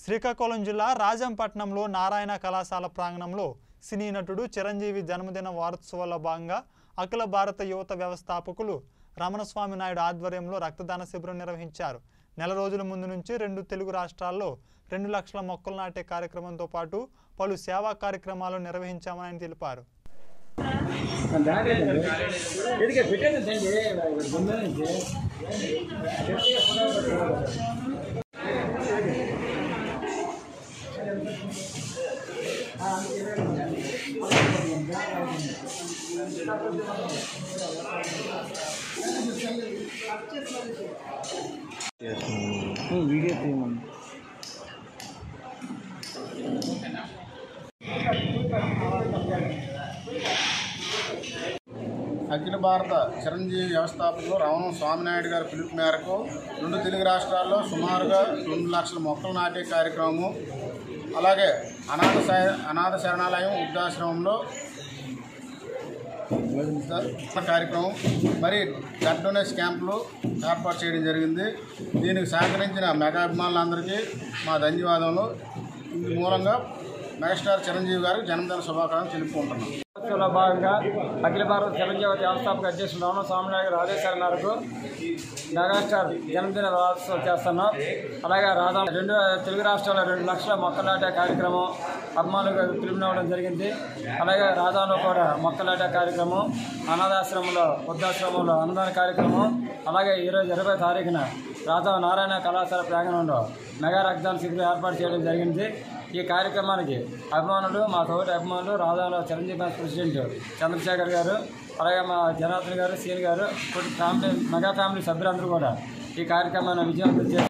శ్రీకాకుళం జిల్లా రాజంపట్నంలో నారాయణ కళాశాల ప్రాంగణంలో సినీ నటుడు చిరంజీవి జన్మదిన వారోత్సవాల్లో భాగంగా అఖిల భారత యువత వ్యవస్థాపకులు రమణస్వామి నాయుడు ఆధ్వర్యంలో రక్తదాన శిబిరం నిర్వహించారు నెల రోజుల ముందు నుంచి రెండు తెలుగు రాష్ట్రాల్లో రెండు లక్షల మొక్కలు నాటే కార్యక్రమంతో పాటు పలు సేవా కార్యక్రమాలు నిర్వహించామని ఆయన తెలిపారు ಇದಕ್ಕೆ ಬಿಟ್ಟಿದ್ದಂಗೆ ಬಂದಂತೆ వీడియో తీయమని అఖిల భారత చిరంజీవి వ్యవస్థాపకులు రమణ స్వామినాయుడు గారి పిలుపు మేరకు రెండు తెలుగు రాష్ట్రాల్లో సుమారుగా రెండు లక్షల మొక్కలు నాటే కార్యక్రమము అలాగే అనాథ శ- అనాథ శరణాలయం వృద్ధాశ్రమంలో సార్, కార్యక్రమం మరి బ్లడ్ డొనేషన్ క్యాంపులు ఏర్పాటు చేయడం జరిగింది దీనికి సహకరించిన మెగా అభిమానులందరికీ మా ధన్యవాదములు ఇందు మూలంగా మెగాస్టార్ చిరంజీవి గారికి జన్మదిన శుభాకాంక్షలు తెలుపుకుంటున్నాం ఉత్సవంలో భాగంగా అఖిల భారత చిరంజీవి వ్యవస్థాపక అధ్యక్షులు రమణ స్వామినాయుడు గారి ఆదేశాల మేరకు మెగాస్టార్ జన్మదిన వారోత్సవం చేస్తున్నాం అలాగే రాధా రెండు తెలుగు రాష్ట్రాల్లో రెండు లక్షల మొక్కలు నాటే కార్యక్రమం అభిమానులుగా పిలుపునివ్వడం జరిగింది అలాగే రాధాలో కూడా మొక్కలు నాటే కార్యక్రమం అనాథాశ్రమంలో వృద్ధాశ్రమంలో అన్నదాన కార్యక్రమం అలాగే ఈరోజు ఇరవై తారీఖున రాధా నారాయణ కళాశాల ప్రాంగణంలో మెగా రక్తదాన శిబిరం ఏర్పాటు చేయడం జరిగింది ఈ కార్యక్రమానికి అభిమానులు మా తోటి అభిమానులు రాధాలో చిరంజీవి బ్యాంక్ ప్రెసిడెంట్ చంద్రశేఖర్ గారు అలాగే మా జనార్దన్ గారు సీన్ గారు కొన్ని ఫ్యామిలీ మెగా ఫ్యామిలీ సభ్యులందరూ కూడా ఈ కార్యక్రమాన్ని విజయవంతం చేసి